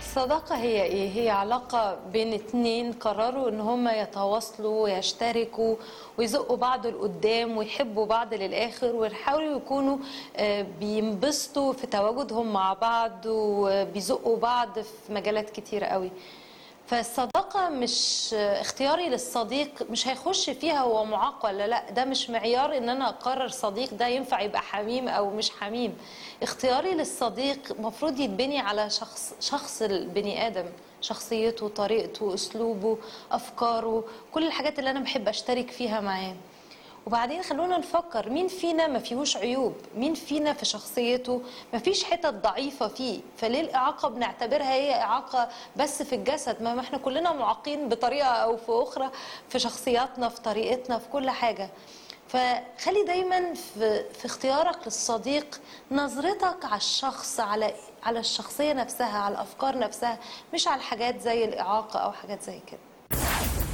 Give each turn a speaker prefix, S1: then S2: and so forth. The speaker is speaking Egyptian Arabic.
S1: الصداقة هي ايه؟ هي علاقة بين اتنين قرروا ان هما يتواصلوا ويشتركوا ويزقوا بعض لقدام ويحبوا بعض للآخر ويحاولوا يكونوا آه، بينبسطوا في تواجدهم مع بعض وبيزقوا بعض في مجالات كتير قوي فالصداقة مش اختياري للصديق مش هيخش فيها هو معاق ولا لا ده مش معيار ان انا اقرر صديق ده ينفع يبقى حميم او مش حميم اختياري للصديق مفروض يتبني على شخص شخص البني ادم شخصيته طريقته اسلوبه افكاره كل الحاجات اللي انا بحب اشترك فيها معاه وبعدين خلونا نفكر مين فينا ما فيهوش عيوب مين فينا في شخصيته ما فيش حتت ضعيفة فيه فليه الإعاقة بنعتبرها هي إعاقة بس في الجسد ما ما احنا كلنا معاقين بطريقة أو في أخرى في شخصياتنا في طريقتنا في كل حاجة فخلي دايما في, في اختيارك للصديق نظرتك على الشخص على على الشخصية نفسها على الأفكار نفسها مش على الحاجات زي الإعاقة أو حاجات زي كده